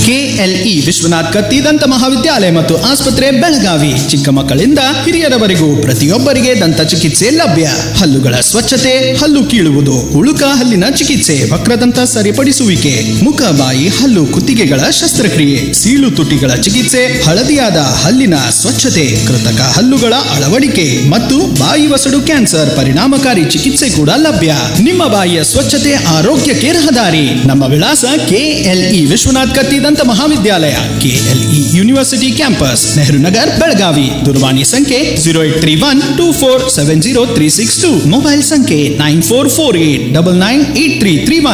KLE Vishwanath Katti ದಂತ ಮಹಾವಿದ್ಯಾಲಯ ಮತ್ತು ಆಸ್ಪತ್ರೆ ಬೆಳಗಾವಿ ಚಿಕ್ಕ ಮಕ್ಕಳಿಂದ ಹಿರಿಯರವರೆಗೂ ಪ್ರತಿಯೊಬ್ಬರಿಗೆ ದಂತ ಚಿಕಿತ್ಸೆ ಲಭ್ಯ ಹಲ್ಲುಗಳ ಸ್ವಚ್ಛತೆ ಹಲ್ಲು ಕೀಳುವುದು ಉಳುಕ ಹಲ್ಲಿನ ಚಿಕಿತ್ಸೆ ವಕ್ರದಂತ ಸರಿಪಡಿಸುವಿಕೆ ಮುಖ ಬಾಯಿ ಹಲ್ಲು ಕುತ್ತಿಗೆಗಳ ಶಸ್ತ್ರಕ್ರಿಯೆ ಸೀಳು ತುಟಿಗಳ ಚಿಕಿತ್ಸೆ ಹಳದಿಯಾದ ಹಲ್ಲಿನ ಸ್ವಚ್ಛತೆ ಕೃತಕ ಹಲ್ಲುಗಳ ಅಳವಡಿಕೆ ಮತ್ತು ಬಾಯಿ ವಸಡು ಕ್ಯಾನ್ಸರ್ ಪರಿಣಾಮಕಾರಿ ಚಿಕಿತ್ಸೆ ಕೂಡ ಲಭ್ಯ ನಿಮ್ಮ ಬಾಯಿಯ ಸ್ವಚ್ಛತೆ ಆರೋಗ್ಯಕ್ಕೆ ರಹದಾರಿ ನಮ್ಮ ವಿಳಾಸ ಕೆಎಲ್ಇ ವಿಶ್ವನಾಥ್ ಕತ್ತಿ ದಂತ ಮಹಾವಿದ್ಯಾಲಯ KLE university campus Nehru Nagar Belagavi ದೂರವಾಣಿ ಸಂಖ್ಯೆ zero eight three one two four seven zero three six two mobile ಸಂಖ್ಯೆ nine four four eight double nine eight three three one